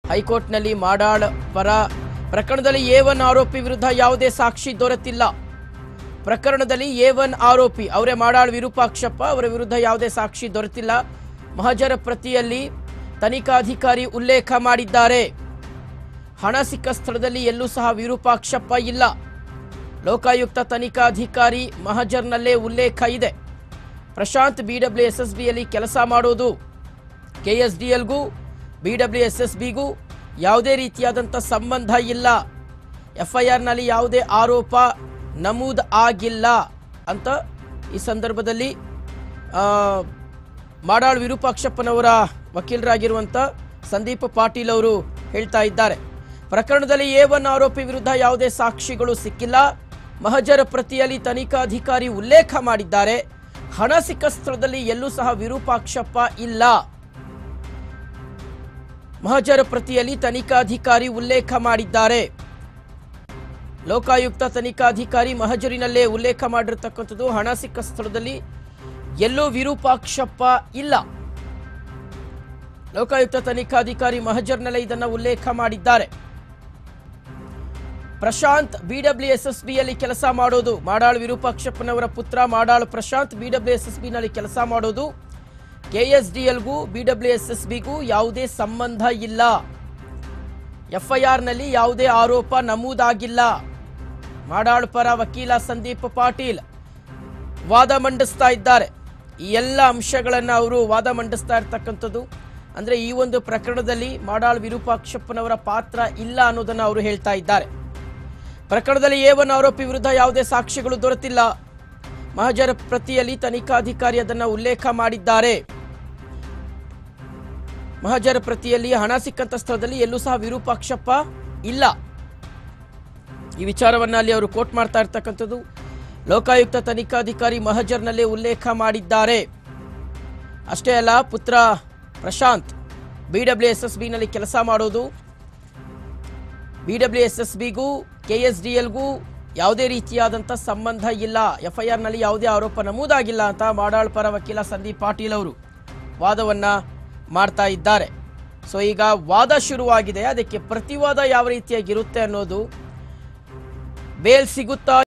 ಹೈಕೋರ್ಟ್ನಲ್ಲಿ ಮಾಡಾಳ್ ಪರ ಪ್ರಕರಣದಲ್ಲಿ ಎ ಒನ್ ಆರೋಪಿ ವಿರುದ್ಧ ಯಾವುದೇ ಸಾಕ್ಷಿ ದೊರೆತಿಲ್ಲ ಪ್ರಕರಣದಲ್ಲಿ ಎ ಒನ್ ಆರೋಪಿ ಅವರೇ ಮಾಡಾಳ್ ವಿರೂಪಾಕ್ಷಪ್ಪ ಅವರ ವಿರುದ್ಧ ಯಾವುದೇ ಸಾಕ್ಷಿ ದೊರೆತಿಲ್ಲ ಮಹಜರ ಪ್ರತಿಯಲ್ಲಿ ತನಿಖಾಧಿಕಾರಿ ಉಲ್ಲೇಖ ಮಾಡಿದ್ದಾರೆ ಹಣ ಸಿಕ್ಕ ಸ್ಥಳದಲ್ಲಿ ಎಲ್ಲೂ ಸಹ ವಿರೂಪಾಕ್ಷಪ್ಪ ಇಲ್ಲ ಲೋಕಾಯುಕ್ತ ತನಿಖಾಧಿಕಾರಿ ಮಹಜರ್ನಲ್ಲೇ ಉಲ್ಲೇಖ ಇದೆ ಪ್ರಶಾಂತ್ ಬಿಡಬ್ಲ್ಯೂ ಎಸ್ ಎಸ್ ಬಿಯಲ್ಲಿ ಕೆಲಸ ಮಾಡೋದು ಕೆಎಸ್ಡಿಎಲ್ಗೂ ಬಿಡಬ್ಲ್ಯೂ ಎಸ್ ಎಸ್ ಬಿಗೂ ಯಾವುದೇ ರೀತಿಯಾದಂಥ ಸಂಬಂಧ ಇಲ್ಲ ಎಫ್ಐಆರ್ನಲ್ಲಿ ಯಾವುದೇ ಆರೋಪ ನಮೂದು ಆಗಿಲ್ಲ ಅಂತ ಈ ಸಂದರ್ಭದಲ್ಲಿ ಆ, ಮಾಡಾಳ್ ವಿರೂಪಾಕ್ಷಪ್ಪನವರ ವಕೀಲರಾಗಿರುವಂಥ ಸಂದೀಪ್ ಪಾಟೀಲ್ ಅವರು ಹೇಳ್ತಾ ಇದ್ದಾರೆ ಪ್ರಕರಣದಲ್ಲಿ ಎ ಒನ್ ಆರೋಪಿ ವಿರುದ್ಧ ಯಾವುದೇ ಸಾಕ್ಷಿಗಳು ಸಿಕ್ಕಿಲ್ಲ ಮಹಜರ ಪ್ರತಿಯಲ್ಲಿ ತನಿಖಾಧಿಕಾರಿ ಉಲ್ಲೇಖ ಮಾಡಿದ್ದಾರೆ ಹಣ ಸಿಕ್ಕ ಸ್ಥಳದಲ್ಲಿ ಎಲ್ಲೂ ಸಹ ವಿರೂಪಾಕ್ಷಪ್ಪ ಇಲ್ಲ ಮಹಜರ ಪ್ರತಿಯಲ್ಲಿ ತನಿಖಾಧಿಕಾರಿ ಉಲ್ಲೇಖ ಮಾಡಿದ್ದಾರೆ ಲೋಕಾಯುಕ್ತ ತನಿಖಾಧಿಕಾರಿ ಮಹಜರಿನಲ್ಲೇ ಉಲ್ಲೇಖ ಮಾಡಿರ್ತಕ್ಕಂಥದ್ದು ಹಣ ಸಿಕ್ಕ ಸ್ಥಳದಲ್ಲಿ ಎಲ್ಲೂ ವಿರೂಪಾಕ್ಷಪ್ಪ ಇಲ್ಲ ಲೋಕಾಯುಕ್ತ ತನಿಖಾಧಿಕಾರಿ ಮಹಜರ್ನಲ್ಲೇ ಇದನ್ನ ಉಲ್ಲೇಖ ಮಾಡಿದ್ದಾರೆ ಪ್ರಶಾಂತ್ ಬಿಡಬ್ಲ್ಯೂ ಎಸ್ ಎಸ್ ಬಿಯಲ್ಲಿ ಕೆಲಸ ಮಾಡೋದು ಮಾಡಾಳ್ ವಿರೂಪಾಕ್ಷಪ್ಪನವರ ಪುತ್ರ Madal Prashant B W S S ಬಿನಲ್ಲಿ ಕೆಲಸ ಮಾಡೋದು ಕೆಎಸ್ಡಿಎಲ್ಗೂ ಬಿಡಬ್ಲ್ಯೂ ಎಸ್ ಎಸ್ ಬಿಗೂ ಯಾವುದೇ ಸಂಬಂಧ ಇಲ್ಲ ಎಫ್ಐಆರ್ನಲ್ಲಿ ಯಾವುದೇ ಆರೋಪ ನಮೂದಾಗಿಲ್ಲ ಮಾಡಾಳ್ ಪರ ವಕೀಲ ಸಂದೀಪ್ ಪಾಟೀಲ್ ವಾದ ಮಂಡಿಸ್ತಾ ಇದ್ದಾರೆ ಈ ಎಲ್ಲ ಅಂಶಗಳನ್ನು ಅವರು ವಾದ ಮಂಡಿಸ್ತಾ ಇರ್ತಕ್ಕಂಥದ್ದು ಅಂದರೆ ಈ ಒಂದು ಪ್ರಕರಣದಲ್ಲಿ ಮಾಡಾಳ್ ವಿರೂಪಾಕ್ಷಪ್ಪನವರ ಪಾತ್ರ ಇಲ್ಲ ಅನ್ನೋದನ್ನು ಅವರು ಹೇಳ್ತಾ ಇದ್ದಾರೆ ಪ್ರಕರಣದಲ್ಲಿ ಎ ಒನ್ ಆರೋಪಿ ವಿರುದ್ಧ ಯಾವುದೇ ಸಾಕ್ಷಿಗಳು ದೊರೆತಿಲ್ಲ ಮಹಜರ ಪ್ರತಿಯಲ್ಲಿ ತನಿಖಾಧಿಕಾರಿ ಅದನ್ನು ಉಲ್ಲೇಖ ಮಾಡಿದ್ದಾರೆ ಮಹಜರ ಪ್ರತಿಯಲ್ಲಿ ಹಣ ಸಿಕ್ಕಂತ ಸ್ಥಳದಲ್ಲಿ ಎಲ್ಲೂ ಸಹ ವಿರೂಪಾಕ್ಷಪ್ಪ ಇಲ್ಲ ಈ ವಿಚಾರವನ್ನ ಅಲ್ಲಿ ಅವರು ಕೋಟ್ ಮಾಡ್ತಾ ಇರ್ತಕ್ಕಂಥದ್ದು ಲೋಕಾಯುಕ್ತ ತನಿಖಾಧಿಕಾರಿ ಮಹಜರ್ನಲ್ಲೇ ಉಲ್ಲೇಖ ಮಾಡಿದ್ದಾರೆ ಅಷ್ಟೇ ಅಲ್ಲ ಪುತ್ರ ಪ್ರಶಾಂತ್ ಬಿಡಬ್ಲ್ಯೂ ಎಸ್ ಎಸ್ ಬಿನಲ್ಲಿ ಕೆಲಸ ಮಾಡೋದು ಬಿಡಬ್ಲ್ಯೂ ಎಸ್ ಎಸ್ ಬಿಗೂ ಕೆ ಎಸ್ ಡಿ ಎಲ್ಗೂ ಯಾವುದೇ ರೀತಿಯಾದಂಥ ಸಂಬಂಧ ಇಲ್ಲ ಎಫ್ಐಆರ್ನಲ್ಲಿ ಯಾವುದೇ ಆರೋಪ ನಮೂದಾಗಿಲ್ಲ ಅಂತ ಮಾಡಾಳ್ ಪರ ವಕೀಲ ಸಂದೀಪ್ ಪಾಟೀಲ್ ಅವರು ವಾದವನ್ನ ಮಾಡ್ತಾ ಇದ್ದಾರೆ ಸೊ ಈಗ ವಾದ ಶುರುವಾಗಿದೆ ಅದಕ್ಕೆ ಪ್ರತಿವಾದ ಯಾವ ರೀತಿಯಾಗಿರುತ್ತೆ ಅನ್ನೋದು ಬೇಲ್ ಸಿಗುತ್ತಾ